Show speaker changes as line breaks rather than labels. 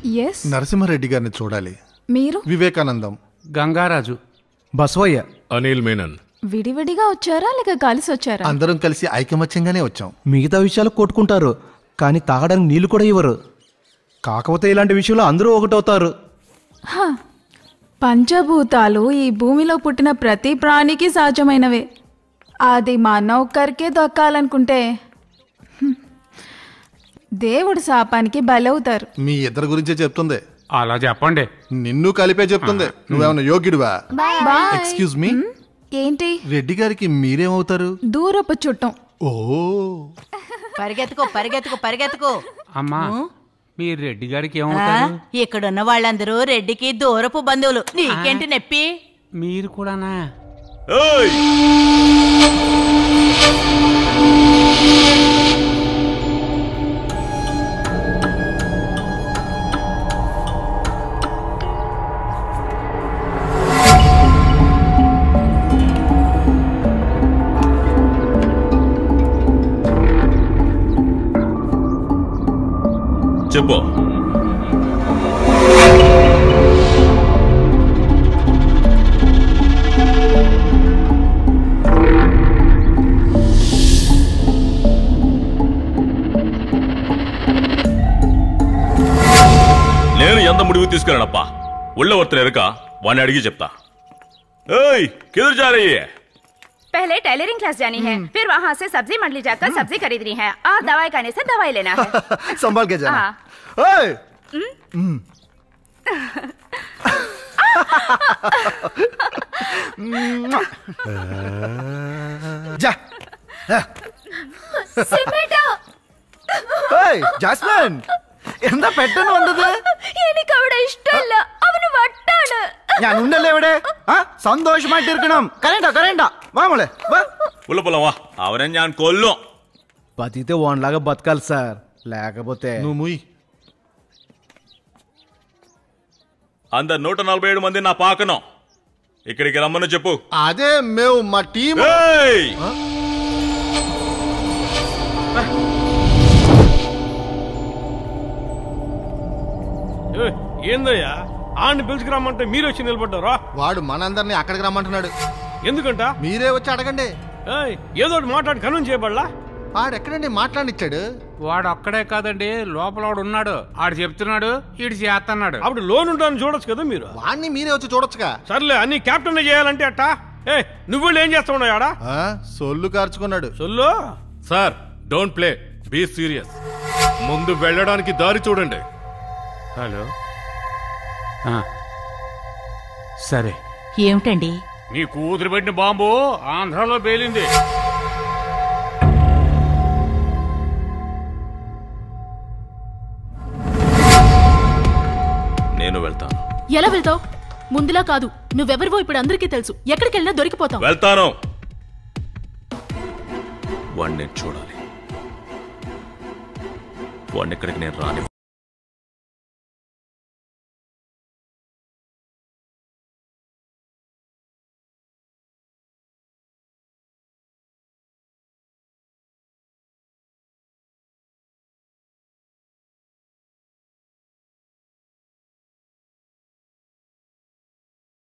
Yes
Narasimha Reddy గారిని చూడాలి
మీరు
వివేకానందం
గంగారాజు
బసవయ్య
అనిల్ మేనన్
విడివిడిగా వచ్చారా లేక కలిసి వచ్చారా
అందరం కలిసి ఐకమత్యంగానే వచ్చాం
మిగతా విషయాలు కొట్టుకుంటారు కానీ తాగడానికి నీళ్లు కూడా ఇవ్వరు కాకపోతే ఇలాంటి విషయంలో అందరూ ఒకటవుతారు
హ, పంచభూతాలు ఈ భూమిలో పుట్టిన ప్రతి ప్రాణికి సహజమైనవే అది మన ఒక్కరికే దక్కాలనుకుంటే హ్మ్, దేవుడి శాపానికి బలవుతారు
మీ ఇద్దరి గురించే చెప్తుంది
అలా చెప్పండి
నిన్ను కలిపే చెప్తుంది నువ్వేమన్నా యోగ్యుడివా
బాయ్
ఎక్స్క్యూజ్ మీ
ఏంటి
రెడ్డి గారికి మీరేమవుతారు
దూరపు చుట్టం
ఓ
పరిగెత్తుకో పరిగెత్తుకో పరిగెత్తుకో
అమ్మా మీ రెడ్డి గారికి
ఆ,
ఏమవుతారు
ఇక్కడున్న వాళ్ళందరూ రెడ్డికి దూరపు బంధువులు నీకేంటి నొప్పి
మీరు కూడానా
చెప్పు నేను ఎంత ముడివి తీసుకెళ్ళనప్పా ఉళ్ళ వర్తన ఎరక వాడిని అడిగి చెప్తా ఏయ్ కిదర్ जा रही है
पहले टेलरिंग क्लास जानी है फिर वहाँ से सब्जी मंडली जाकर सब्जी खरीदनी है और दवाई खाने से दवाई लेना है
సంబాల్ కే
हाँ
ఓయ్ జా ಓಯ್ ಜಾಸ್ಮಿನ್ എന്താ പെട്ടെന്ന് വന്നത്
എനിക്ക് അവിടെ ഇഷ്ടമല്ല അവന് വട്ടാണ്
ഞാൻ ഉണ്ടല്ലേ ഇവിടെ ആ സന്തോഷമായിട്ട് ഇരിക്കണം കരയണ്ട കരയണ്ട വാ മോളെ വാ
ఉల్ల పొలవా అవనే ഞാൻ కొల్లం
బతికితే ఓన్లాగా బతకాలి సార్ లేకపోతే
నువ్వు ముయ్
అందరు నూట నలభై ఏడు మంది నా పాకనం ఇక్కడికి రమ్మని చెప్పు
అదే మేము మా టీం
ఏయ్!
ఏయ్, ఏందయ్యా ఆడిని పిలుచుకురమ్మంటే మీరు వచ్చి నిలబడ్డారా
వాడు మనందరినీ అక్కడికి రమ్మంటున్నాడు
ఎందుకంట
మీరే వచ్చి అడగండి
ఏయ్, ఏదో ఒకటి మాట్లాడి కన్నం చేయబడలా
ఆడెక్కడండి మాట్లాడిచ్చాడు
వాడు ఒక్కడే కాదండి లోపల వాడు ఉన్నాడు ఆడు చెప్తున్నాడు ఈడు చేస్తున్నాడు
అప్పుడు లోన్ ఉంటాను చూడొచ్చు కదా మీరు
వాడిని మీరే వచ్చి చూడొచ్చుగా
సర్లే అన్ని కెప్టెన్ చేయాలంటే అట్టా ఏ నువ్వు వెళ్ళి ఏం చేస్తా ఉన్నావు ఆడ
ఆ, సొల్లు కార్చుకున్నాడు
సొల్లు
sir don't play be serious ముందు వెళ్ళడానికి దారి చూడండి
హలో ఆ. సరే
ఏమిటండి
నీ కూతురు పెట్టిన బాంబు ఆంధ్రాలో పేలింది
నేను వెళ్తాను
ఎలా వెళ్తావు ముందులా కాదు నువ్వెవరివో ఇప్పుడు అందరికీ తెలుసు ఎక్కడికి వెళ్ళినా దొరికిపోతావు
వెళ్తాను వాడిని నేను చూడాలి వాడిని ఇక్కడికి నేను రాని